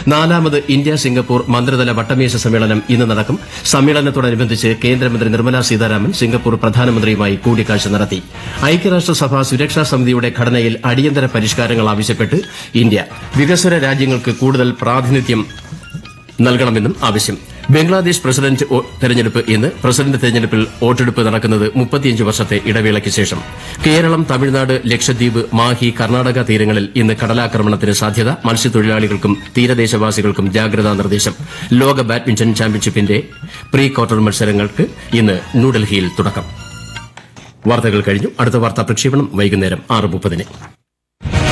നാലാമത് India Singapore മന്ത്രിതല വട്ടമേശ സമ്മേളനം ഇന്ന് നടക്കും സമ്മേളനത്തോടനുബന്ധിച്ച് കേന്ദ്രമന്ത്രി നിർമ്മലാ സീതാരാമൻ സിംഗപ്പൂർ പ്രധാനമന്ത്രിയുമായി കൂടിക്കാഴ്ച നടത്തി ഐക്യരാഷ്ട്രസഭ സുരക്ഷാ സമിതിയുടെ ഘടനയിൽ അടിയന്തര പരിഷ്കാരങ്ങൾ ആവശ്യപ്പെട്ട് ഇന്ത്യ വികസ്വര രാജ്യങ്ങൾക്ക് കൂടുതൽ പ്രാതിനിധ്യം നൽകണമെന്നും ആവശ്യം ബംഗ്ലാദേശ് പ്രസിഡന്റ് ഒ- തെരഞ്ഞെടുപ്പ് ഇന്ന് പ്രസിഡന്റ് തെരഞ്ഞെടുപ്പിൽ വോട്ടെടുപ്പ് നടക്കുന്നത് മുപ്പത്തിയഞ്ച് വർഷത്തെ ഇടവേളയ്ക്ക് ശേഷം കേരളം തമിഴ്നാട് ലക്ഷദ്വീപ് മാഹി കർണാടക തീരങ്ങളിൽ ഇന്ന് കടലാക്രമണത്തിന് സാധ്യത മത്സ്യത്തൊഴിലാളികൾക്കും തീരദേശവാസികൾക്കും ജാഗ്രതാ നിർദ്ദേശം ലോക ബാഡ്മിന്റൺ ചാമ്പ്യൻഷിപ്പിന്റെ പ്രീ ക്വാർട്ടർ മത്സരങ്ങൾക്ക് ഇന്ന് ന്യൂഡൽഹിയിൽ തുടക്കം വാർത്തകൾ കഴിഞ്ഞു അടുത്ത വാർത്താ പ്രക്ഷേപണം വൈകുന്നേരം ആറ് മുപ്പതിന്